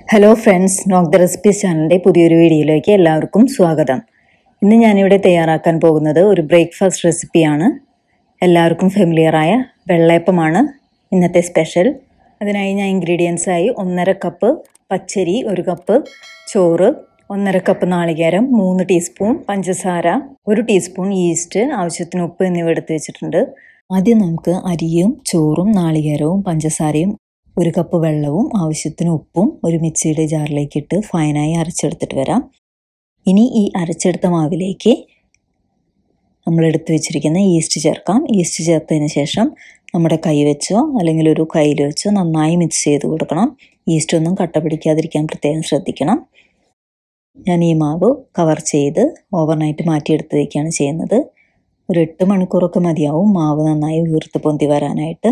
hello friends knock the recipes ചാനലിൻ്റെ പുതിയൊരു വീഡിയോയിലേക്ക് എല്ലാവർക്കും സ്വാഗതം ഇന്ന് ഞാനിവിടെ തയ്യാറാക്കാൻ പോകുന്നത് ഒരു ബ്രേക്ക്ഫാസ്റ്റ് റെസിപ്പിയാണ് എല്ലാവർക്കും ഫെമിലിയറായ വെള്ളയപ്പമാണ് ഇന്നത്തെ സ്പെഷ്യൽ അതിനായി ഞാൻ ഇൻഗ്രീഡിയൻസ് ആയി ഒന്നര കപ്പ് പച്ചരി ഒരു കപ്പ് ചോറ് ഒന്നര കപ്പ് നാളികേരം മൂന്ന് ടീസ്പൂൺ പഞ്ചസാര ഒരു ടീസ്പൂൺ ഈസ്റ്റ് ആവശ്യത്തിന് ഉപ്പ് എന്നിവ എടുത്ത് വെച്ചിട്ടുണ്ട് ആദ്യം നമുക്ക് അരിയും ചോറും നാളികേരവും പഞ്ചസാരയും ഒരു കപ്പ് വെള്ളവും ആവശ്യത്തിന് ഉപ്പും ഒരു മിക്സിയുടെ ജാറിലേക്ക് ഇട്ട് ഫൈനായി അരച്ചെടുത്തിട്ട് വരാം ഇനി ഈ അരച്ചെടുത്ത മാവിലേക്ക് നമ്മൾ എടുത്തു വെച്ചിരിക്കുന്ന ഈസ്റ്റ് ചേർക്കാം ഈസ്റ്റ് ചേർത്തതിന് ശേഷം നമ്മുടെ കൈ വെച്ചോ അല്ലെങ്കിൽ ഒരു കയ്യിൽ വെച്ചോ നന്നായി മിക്സ് ചെയ്ത് കൊടുക്കണം ഈസ്റ്റ് ഒന്നും കട്ട പിടിക്കാതിരിക്കാൻ പ്രത്യേകം ശ്രദ്ധിക്കണം ഞാൻ ഈ മാവ് കവർ ചെയ്ത് ഓവർനൈറ്റ് മാറ്റിയെടുത്ത് വയ്ക്കുകയാണ് ചെയ്യുന്നത് ഒരു എട്ട് മണിക്കൂറൊക്കെ മതിയാവും മാവ് നന്നായി വീർത്ത് പൊന്തി വരാനായിട്ട്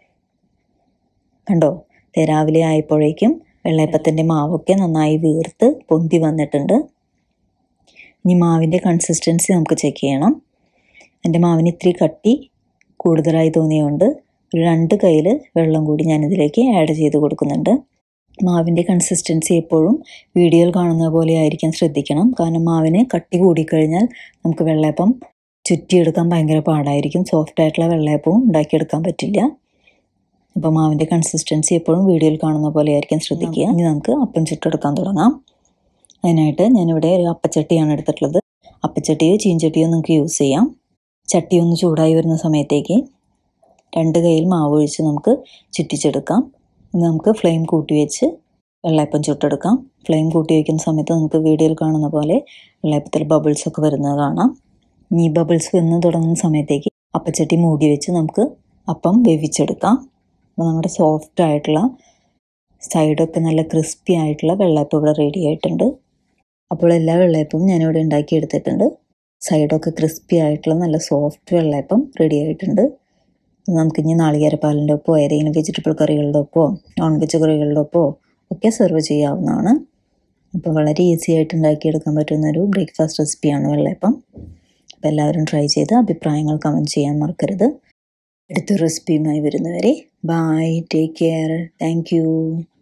കണ്ടോ രാവിലെ ആയപ്പോഴേക്കും വെള്ളയപ്പത്തിൻ്റെ മാവൊക്കെ നന്നായി വീർത്ത് പൊന്തി വന്നിട്ടുണ്ട് ഇനി മാവിൻ്റെ കൺസിസ്റ്റൻസി നമുക്ക് ചെക്ക് ചെയ്യണം എൻ്റെ മാവിന് ഇത്തിരി കട്ടി കൂടുതലായി തോന്നിയുകൊണ്ട് ഒരു രണ്ട് കയ്യിൽ വെള്ളം കൂടി ഞാനിതിലേക്ക് ആഡ് ചെയ്ത് കൊടുക്കുന്നുണ്ട് മാവിൻ്റെ കൺസിസ്റ്റൻസി എപ്പോഴും വീഡിയോയിൽ കാണുന്ന പോലെ ആയിരിക്കാൻ ശ്രദ്ധിക്കണം കാരണം മാവിന് കട്ടി കൂടിക്കഴിഞ്ഞാൽ നമുക്ക് വെള്ളയപ്പം ചുറ്റിയെടുക്കാൻ ഭയങ്കര പാടായിരിക്കും സോഫ്റ്റ് ആയിട്ടുള്ള വെള്ളയപ്പവും ഉണ്ടാക്കിയെടുക്കാൻ പറ്റില്ല അപ്പോൾ മാവിൻ്റെ കൺസിസ്റ്റൻസി എപ്പോഴും വീഡിയോയിൽ കാണുന്ന പോലെ ആയിരിക്കാൻ ശ്രദ്ധിക്കുക ഇനി നമുക്ക് അപ്പം ചുട്ടെടുക്കാൻ തുടങ്ങാം അതിനായിട്ട് ഞാനിവിടെ ഒരു അപ്പച്ചട്ടിയാണ് എടുത്തിട്ടുള്ളത് അപ്പച്ചട്ടിയോ ചീഞ്ചട്ടിയോ നിങ്ങൾക്ക് യൂസ് ചെയ്യാം ചട്ടി ഒന്ന് ചൂടായി വരുന്ന സമയത്തേക്ക് രണ്ട് കൈയിൽ മാവ് ഒഴിച്ച് നമുക്ക് ചുറ്റിച്ചെടുക്കാം ഇനി നമുക്ക് ഫ്ലെയിം കൂട്ടി വെച്ച് വെള്ളയപ്പം ചുട്ടെടുക്കാം ഫ്ലെയിം കൂട്ടി വയ്ക്കുന്ന സമയത്ത് നമുക്ക് വീഡിയോയിൽ കാണുന്ന പോലെ വെള്ളയപ്പത്തിൽ ബബിൾസ് ഒക്കെ വരുന്നത് കാണാം ഇനി ഈ ബബിൾസ് വന്ന് തുടങ്ങുന്ന സമയത്തേക്ക് അപ്പച്ചട്ടി മൂടി വെച്ച് നമുക്ക് അപ്പം വേവിച്ചെടുക്കാം അപ്പോൾ നമ്മുടെ സോഫ്റ്റ് ആയിട്ടുള്ള സൈഡൊക്കെ നല്ല ക്രിസ്പി ആയിട്ടുള്ള വെള്ളയപ്പം ഇവിടെ റെഡി ആയിട്ടുണ്ട് അപ്പോൾ എല്ലാ വെള്ളയപ്പവും ഞാനിവിടെ ഉണ്ടാക്കി എടുത്തിട്ടുണ്ട് സൈഡൊക്കെ ക്രിസ്പി ആയിട്ടുള്ള നല്ല സോഫ്റ്റ് വെള്ളയപ്പം റെഡി ആയിട്ടുണ്ട് നമുക്കിനി നാളികേരപ്പാലിൻ്റെ ഒപ്പോ ഏതെങ്കിലും വെജിറ്റബിൾ കറികളുടെ ഒപ്പോ നോൺ വെജ് കറികളുടെ ഒപ്പോ ഒക്കെ സെർവ് ചെയ്യാവുന്നതാണ് അപ്പോൾ വളരെ ഈസി ആയിട്ട് ഉണ്ടാക്കിയെടുക്കാൻ പറ്റുന്ന ഒരു ബ്രേക്ക്ഫാസ്റ്റ് റെസിപ്പിയാണ് വെള്ളയപ്പം അപ്പോൾ എല്ലാവരും ട്രൈ ചെയ്ത് അഭിപ്രായങ്ങൾ കമൻറ്റ് ചെയ്യാൻ മറക്കരുത് അടുത്ത റെസിപ്പിയുമായി വരുന്നവരെ ബൈ ടേക്ക് കെയർ താങ്ക്